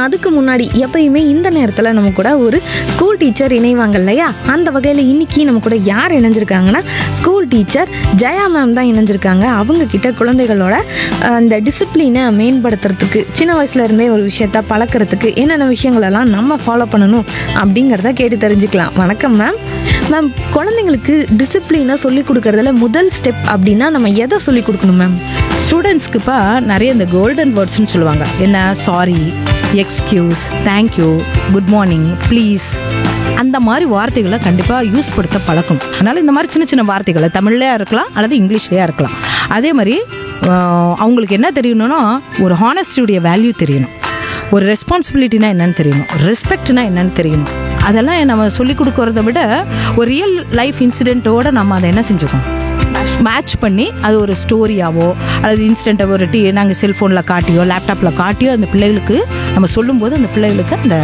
அதுக்கு முன்னாடி எப்பயுமே இந்த நேரத்தில் நம்ம கூட ஒரு ஸ்கூல் டீச்சர் இணைவாங்க இல்லையா அந்த வகையில் இன்னைக்கு நம்ம கூட யார் இணைஞ்சிருக்காங்கன்னா ஸ்கூல் டீச்சர் ஜெயா மேம் தான் இணைஞ்சிருக்காங்க அவங்க கிட்ட குழந்தைகளோட அஹ், இந்த டிசிப்ளினை மேம்படுத்துறதுக்கு சின்ன வயசுல இருந்தே ஒரு விஷயத்த பழக்கிறதுக்கு என்னென்ன விஷயங்களெல்லாம் நம்ம ஃபாலோ பண்ணணும் அப்படிங்கிறத கேட்டு தெரிஞ்சுக்கலாம் வணக்கம் மேம் மேம் குழந்தைங்களுக்கு டிசிப்ளினை சொல்லி கொடுக்கறதுல முதல் ஸ்டெப் அப்படின்னா நம்ம எதை சொல்லி கொடுக்கணும் மேம் ஸ்டூடெண்ட்ஸ்க்குப்பா நிறைய இந்த கோல்டன் வேர்ட்ஸ்னு சொல்லுவாங்க என்ன sorry excuse thank you good morning please அந்த மாதிரி வார்த்தைகளை கண்டிப்பாக யூஸ் படுத்த பழக்கணும் அதனால் இந்த மாதிரி சின்ன சின்ன வார்த்தைகளை தமிழ்லையா இருக்கலாம் அல்லது இங்கிலீஷ்லேயா இருக்கலாம் அதே மாதிரி ஆஹ், அவங்களுக்கு என்ன தெரியணும்னா ஒரு ஹானஸ்டியுடைய வேல்யூ தெரியணும் ஒரு ரெஸ்பான்சிபிலிட்டினா என்னன்னு தெரியணும் ரெஸ்பெக்ட்னா என்னன்னு தெரியணும் அதெல்லாம் நம்ம சொல்லி கொடுக்கறத விட ஒரு ரியல் லைஃப் இன்சிடென்ட்டோட நம்ம அதை என்ன செஞ்சுக்கோம் மேட்ச் பண்ணி அது ஒரு ஸ்டோரியாவோ அல்லது இன்சிடெண்ட்டை ஒரு டி நாங்கள் செல்ஃபோனில் காட்டியோ லேப்டாப்பில் காட்டியோ அந்த பிள்ளைகளுக்கு நம்ம சொல்லும்போது அந்த பிள்ளைகளுக்கு அந்த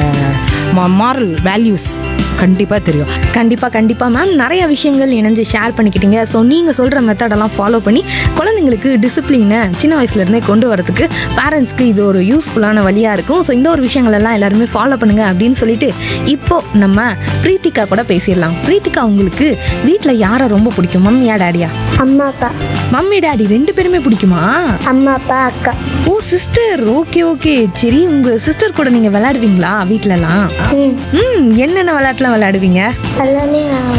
மாரல் வேல்யூஸ் கண்டிப்பாக தெரியும் கண்டிப்பாக கண்டிப்பாக மேம் நிறைய விஷயங்கள் இணைஞ்சு ஷேர் பண்ணிக்கிட்டீங்க ஸோ நீங்கள் சொல்கிற மெத்தடெல்லாம் ஃபாலோ பண்ணி குழந்தைங்களுக்கு டிசிப்ளினை சின்ன வயசுலேருந்தே கொண்டு வரதுக்கு பேரண்ட்ஸ்க்கு இது ஒரு யூஸ்ஃபுல்லான வழியாக இருக்கும் ஸோ இந்த ஒரு விஷயங்கள் எல்லாம் எல்லாருமே ஃபாலோ பண்ணுங்க அப்படின்னு சொல்லிட்டு இப்போ நம்ம பிரீத்திகா கூட பேசிடலாம் பிரீத்திகா உங்களுக்கு வீட்டில் யாரை ரொம்ப பிடிக்கும் மம்மியா டேடியா அம்மா அப்பா மம்மி டாடி ரெண்டு பேருமே பிடிக்குமா அம்மா அப்பா அக்கா ஓ சிஸ்டர் ஓகே ஓகே சரி உங்கள் சிஸ்டர் கூட நீங்கள் விளையாடுவீங்களா வீட்டிலலாம் ம் ம் என்னென்ன விளையாட்டுலாம் விளையாடுவீங்க எல்லாமே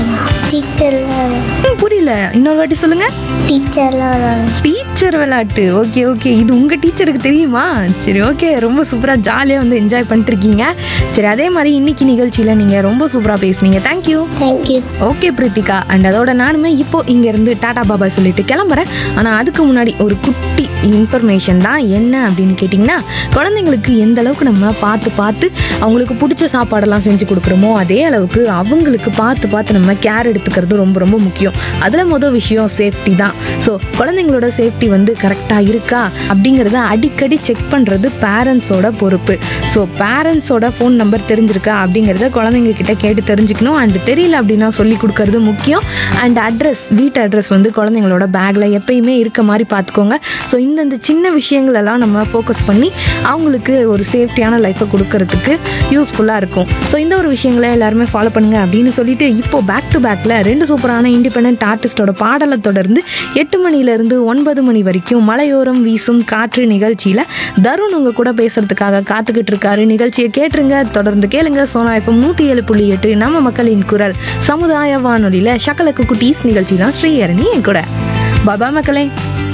டீச்சர்லாம் ம், புரியல இன்னொரு வாட்டி சொல்லுங்க டீச்சர்லாம் டீச்சர் விளையாட்டு ஓகே ஓகே இது உங்க டீச்சருக்கு தெரியுமா சரி ஓகே ரொம்ப சூப்பரா ஜாலியா வந்து என்ஜாய் பண்ணிட்டு இருக்கீங்க சரி அதே மாதிரி இன்னைக்கு நிகழ்ச்சியில நீங்க ரொம்ப சூப்பரா பேசுனீங்க thank you thank you okay Prithika and அதோட நானுமே இப்போ இங்க இருந்து டாடா பாபா சொல்லிட்டு கிளம்புறேன் ஆனா அதுக்கு முன்னாடி ஒரு குட்டி இன்ஃபர்மேஷன் தான் என்ன அப்படின்னு கேட்டிங்கன்னா குழந்தைங்களுக்கு எந்த அளவுக்கு நம்ம பார்த்து பார்த்து அவங்களுக்கு பிடிச்ச சாப்பாடெல்லாம் செஞ்சு கொடுக்குறோமோ அதே அளவுக்கு அவங்களுக்கு பார்த்து பார்த்து நம்ம கேர் எடுத்துக்கிறது ரொம்ப ரொம்ப முக்கியம் அதில் மொதல் விஷயம் சேஃப்டி தான் ஸோ குழந்தைங்களோட சேஃப்டி வந்து கரெக்டாக இருக்கா அப்படிங்கிறத அடிக்கடி செக் பண்ணுறது பேரண்ட்ஸோட பொறுப்பு ஸோ பேரண்ட்ஸோட ஃபோன் நம்பர் தெரிஞ்சிருக்கா அப்படிங்கிறத குழந்தைங்க கிட்ட கேட்டு தெரிஞ்சுக்கணும் அண்ட் தெரியல அப்படின்னா சொல்லி கொடுக்கறது முக்கியம் அண்ட் அட்ரஸ் வீட்டு அட்ரஸ் வந்து குழந்தைங்களோட பேக்கில் எப்பயுமே இருக்க மாதிரி பார்த்துக்கோங்க ஸோ இந்தந்த சின்ன விஷயங்கள் எல்லாம் நம்ம ஃபோக்கஸ் பண்ணி அவங்களுக்கு ஒரு சேஃப்டியான லைஃப்பை கொடுக்கறதுக்கு யூஸ்ஃபுல்லாக இருக்கும் ஸோ இந்த ஒரு விஷயங்களை எல்லாருமே ஃபாலோ பண்ணுங்க அப்படின்னு சொல்லிட்டு இப்போ பேக் டு பேக்கில் ரெண்டு சூப்பரான இண்டிபெண்ட் ஆர்டிஸ்டோட பாடலை தொடர்ந்து எட்டு மணிலேருந்து ஒன்பது மணி வரைக்கும் மலையோரம் வீசும் காற்று நிகழ்ச்சியில் தருண் உங்க கூட பேசுறதுக்காக காத்துக்கிட்டு இருக்காரு நிகழ்ச்சியை கேட்டுருங்க தொடர்ந்து கேளுங்க சோனா எஃப்எம் நூற்றி ஏழு புள்ளி எட்டு நம்ம மக்களின் குரல் சமுதாய வானொலியில் ஷக்கலக்கு குட்டீஸ் நிகழ்ச்சி தான் ஸ்ரீஹரணி என் கூட பாபா மக்களே